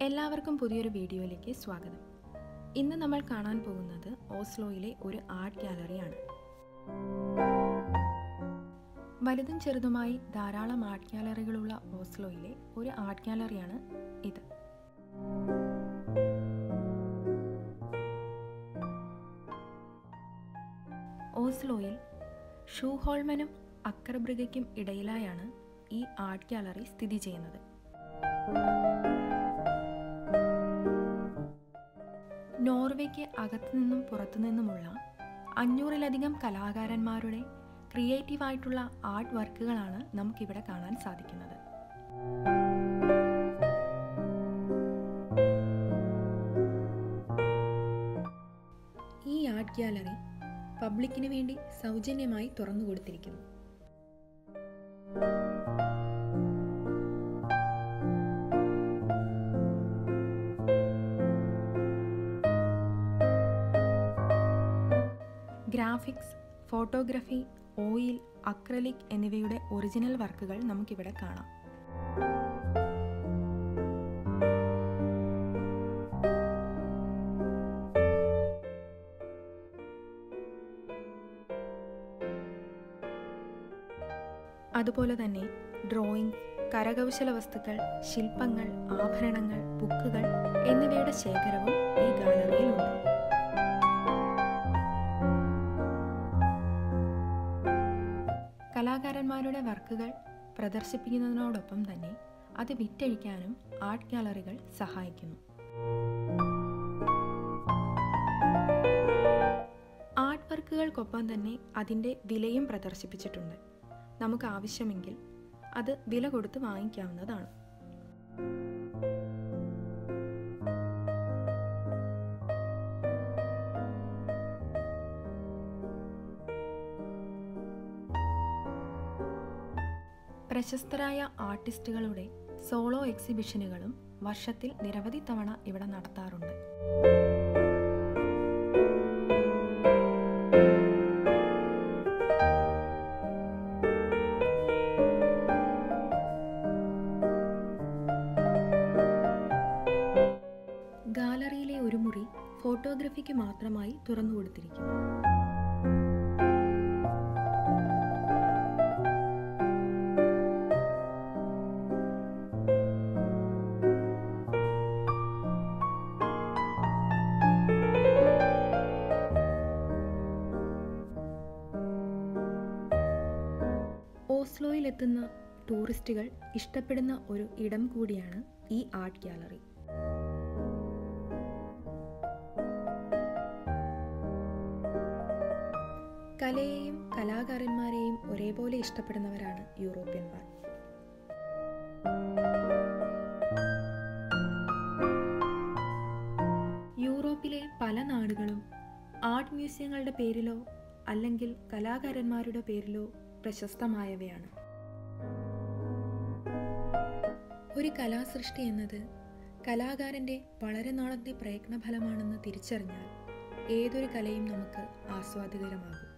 എല്ലാവർക്കും പുതിയൊരു വീഡിയോയിലേക്ക് സ്വാഗതം ഇന്ന് നമ്മൾ കാണാൻ പോകുന്നത് ഓസ്ലോയിലെ ഒരു ആർട്ട് ഗാലറിയാണ് വലുതും ചെറുതുമായി ധാരാളം ആർട്ട് ഗാലറികളുള്ള ഓസ്ലോയിലെ ഒരു ആർട്ട് ഗാലറിയാണ് ഇത് ഓസ്ലോയിൽ ഷൂഹോൾമനും അക്കർബ്രിഗയ്ക്കും ഇടയിലായാണ് ഈ ആർട്ട് ഗാലറി സ്ഥിതി ചെയ്യുന്നത് നോർവേക്ക് അകത്തുനിന്നും പുറത്തുനിന്നുമുള്ള അഞ്ഞൂറിലധികം കലാകാരന്മാരുടെ ക്രിയേറ്റീവായിട്ടുള്ള ആർട്ട് വർക്കുകളാണ് നമുക്കിവിടെ കാണാൻ സാധിക്കുന്നത് ഈ ആർട്ട് ഗാലറി പബ്ലിക്കിന് വേണ്ടി സൗജന്യമായി തുറന്നു കൊടുത്തിരിക്കുന്നു ഗ്രാഫിക്സ് ഫോട്ടോഗ്രഫി ഓയിൽ അക്രലിക് എന്നിവയുടെ ഒറിജിനൽ വർക്കുകൾ നമുക്കിവിടെ കാണാം അതുപോലെ തന്നെ ഡ്രോയിങ് കരകൗശല വസ്തുക്കൾ ശില്പങ്ങൾ ആഭരണങ്ങൾ ബുക്കുകൾ എന്നിവയുടെ ശേഖരവും ഈ ഗാലറിയിലുണ്ട് കലാകാരന്മാരുടെ വർക്കുകൾ പ്രദർശിപ്പിക്കുന്നതിനോടൊപ്പം തന്നെ അത് വിറ്റഴിക്കാനും ആർട്ട് ഗാലറികൾ സഹായിക്കുന്നു ആർട്ട് വർക്കുകൾക്കൊപ്പം തന്നെ അതിൻ്റെ വിലയും പ്രദർശിപ്പിച്ചിട്ടുണ്ട് നമുക്ക് ആവശ്യമെങ്കിൽ അത് വില കൊടുത്ത് വാങ്ങിക്കാവുന്നതാണ് പ്രശസ്തരായ ആർട്ടിസ്റ്റുകളുടെ സോളോ എക്സിബിഷനുകളും വർഷത്തിൽ നിരവധി തവണ ഇവിടെ നടത്താറുണ്ട് ഗാലറിയിലെ ഒരു മുറി ഫോട്ടോഗ്രഫിക്ക് മാത്രമായി തുറന്നു കൊടുത്തിരിക്കുന്നു ഓസ്ലോയിലെത്തുന്ന ടൂറിസ്റ്റുകൾ ഇഷ്ടപ്പെടുന്ന ഒരു ഇടം കൂടിയാണ് ഈ ആർട്ട് ഗാലറി കലയെയും കലാകാരന്മാരെയും ഒരേപോലെ ഇഷ്ടപ്പെടുന്നവരാണ് യൂറോപ്യന്മാർ യൂറോപ്പിലെ പല നാടുകളും ആർട്ട് മ്യൂസിയങ്ങളുടെ പേരിലോ അല്ലെങ്കിൽ കലാകാരന്മാരുടെ പേരിലോ പ്രശസ്തമായവയാണ് ഒരു കലാസൃഷ്ടി എന്നത് കലാകാരൻ്റെ വളരെ നാളത്തെ പ്രയത്നഫലമാണെന്ന് തിരിച്ചറിഞ്ഞാൽ ഏതൊരു കലയും നമുക്ക് ആസ്വാദികരമാകും